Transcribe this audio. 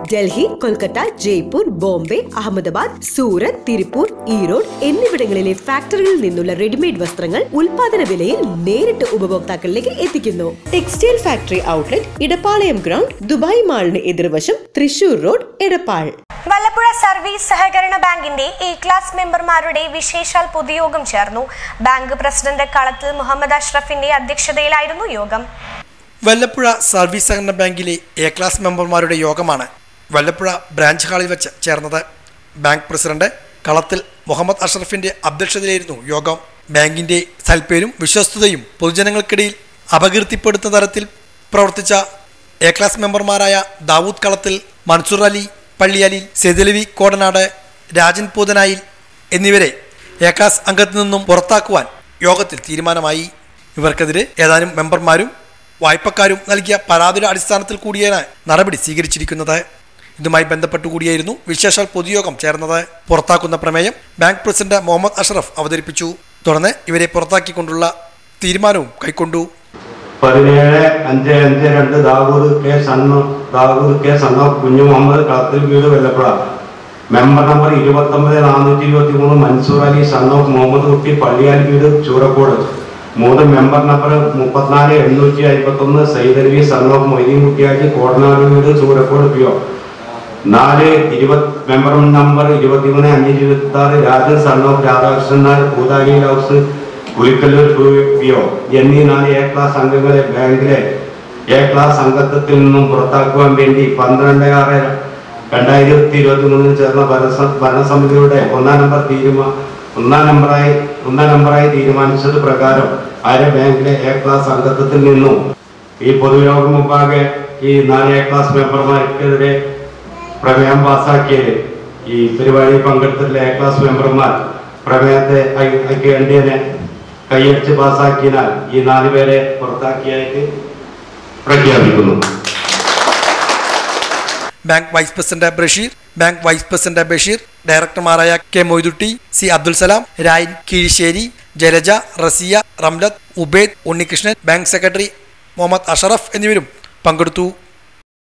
ഡൽഹി കൊൽക്കത്ത ജയ്പൂർ ബോംബെ അഹമ്മദാബാദ് സൂറത്ത് തിരുപ്പൂർ ഈറോഡ് എന്നിവിടങ്ങളിലെ ഫാക്ടറികളിൽ നിന്നുള്ള റെഡിമെയ്ഡ് വസ്ത്രങ്ങൾ ഉൽപാദന വിലയിൽ നേരിട്ട് ഉപഭോക്താക്കളിലേക്ക് എത്തിക്കുന്നു ടെക്സ്റ്റൈൽ ഫാക്ടറി ഔട്ട്ലെറ്റ് ഇടപ്പാളയം ഗ്രൗണ്ട് ദുബായ് മാളിന് എതിർവശം തൃശൂർ റോഡ് എടപ്പാൾ വല്ലപ്പുഴ സർവീസ് സഹകരണ ബാങ്കിന്റെ എ ക്ലാസ് മെമ്പർമാരുടെ വിശേഷാൽ പൊതുയോഗം ചേർന്നു ബാങ്ക് പ്രസിഡന്റ് കളത്തിൽ മുഹമ്മദ് അഷ്റഫിന്റെ അധ്യക്ഷതയിലായിരുന്നു യോഗം വല്ലപ്പുഴ സർവീസ് സഹകരണ ബാങ്കിലെ എ ക്ലാസ് മെമ്പർമാരുടെ യോഗമാണ് വല്ലപ്പുഴ ബ്രാഞ്ച് ഹാളിൽ വെച്ച് ചേർന്നത് ബാങ്ക് പ്രസിഡന്റ് കളത്തിൽ മുഹമ്മദ് അഷ്റഫിന്റെ അധ്യക്ഷതയിലായിരുന്നു യോഗം ബാങ്കിന്റെ സൽപ്പേരും വിശ്വസ്തതയും പൊതുജനങ്ങൾക്കിടയിൽ അപകീർത്തിപ്പെടുത്തുന്ന തരത്തിൽ പ്രവർത്തിച്ച എ ക്ലാസ് മെമ്പർമാരായ ദാവൂദ് കളത്തിൽ മൻസൂർ അലി പള്ളിയലി സെതിലവി കോടനാട് രാജൻ പൂതനായിൽ എന്നിവരെ എ ക്ലാസ് അംഗത്തു നിന്നും പുറത്താക്കുവാൻ യോഗത്തിൽ തീരുമാനമായി ഇവർക്കെതിരെ ഏതാനും മെമ്പർമാരും വായ്പക്കാരും നൽകിയ പരാതിയുടെ അടിസ്ഥാനത്തിൽ കൂടിയാണ് നടപടി സ്വീകരിച്ചിരിക്കുന്നത് ഇതുമായി ബന്ധപ്പെട്ടു കൂടിയായിരുന്നു വിശേഷാൽ പൊതുയോഗം ചേർന്നത് പുറത്താക്കുന്ന പ്രമേയം ബാങ്ക് പ്രസിഡന്റ് മുഹമ്മദ് അഷ്റഫ് അവതരിപ്പിച്ചു തുടർന്ന് ഇവരെ പുറത്താക്കിക്കൊണ്ടുള്ള തീരുമാനവും കൈക്കൊണ്ടു പതിനേഴ് അഞ്ച് അഞ്ച് രണ്ട് ദാവൂദ് കെ സണ്ണു ദാവൂദ് കെ സണ്ണോ കുഞ്ഞു മുഹമ്മദ് കളത്തിൽ വീട് വെല്ലപ്പുഴ മെമ്പർ നമ്പർ ഇരുപത്തൊമ്പത് നാനൂറ്റി ഇരുപത്തി മൂന്ന് മൻസൂർ അലി സണ്ണോഫ് മുഹമ്മദ് കുട്ടി പള്ളിയാൽ വീട് ചൂരക്കോട് മൂന്ന് മെമ്പർ നമ്പർ മുപ്പത്തിനാല് എണ്ണൂറ്റി അമ്പത്തി ഒന്ന് സൈദലവി സണ്ണോഫ് മൊയ്തീൻ കുട്ടിയാജി കോടനാട് വീട് ചൂരക്കോട് പിയോ നാല് ഇരുപത് മെമ്പർ നമ്പർ ഇരുപത്തിമൂന്ന് അഞ്ഞൂറ്റി ഇരുപത്തി ആറ് Rajan son of Radhakrishnan Nair Poothali house Kulikkallur PO എന്നീ നാല് എ ക്ലാസ് അംഗങ്ങളെ ബാങ്കിലെ എ ക്ലാസ് അംഗത്വത്തിൽ നിന്നും പുറത്താക്കുവാൻ വേണ്ടി പന്ത്രണ്ട് ആറ് രണ്ടായിരത്തി ഇരുപത്തി മൂന്നിൽ ചേർന്ന ഭരണസ- ഭരണസമിതിയുടെ ഒന്നാം നമ്പർ തീരുമാ ഒന്നാം നമ്പറായി ഒന്നാം നമ്പറായി തീരുമാനിച്ചത് പ്രകാരം ആരെ ബാങ്കിലെ എ ക്ലാസ് അംഗത്വത്തിൽ നിന്നും ഈ പൊതുയോഗം മുമ്പാകെ ഈ നാല് എ ക്ലാസ് മെമ്പർമാർക്കെതിരെ പ്രമേയം പാസാക്കിയത് ഈ പരിപാടിയിൽ പങ്കെടുത്തിട്ടുള്ള എ ക്ലാസ് മെമ്പർമാർ പ്രമേയത്തെ ഐ- ഐക്യകണ്ഠ്യേനെ കൈയടിച്ച് പാസാക്കിയതിനാൽ ഈ നാല് പേരെ പുറത്താക്കിയായിട്ട് പ്രഖ്യാപിക്കുന്നു bank vice president Basheer bank vice president Basheer ഡയറക്ടർമാരായ K Moidutty C Abdul Salam Rayan Keezhissery Jalaja Rasiya Ramlath Ubaid Unnikrishnan bank secretary Muhammad Ashraf എന്നിവരും പങ്കെടുത്തു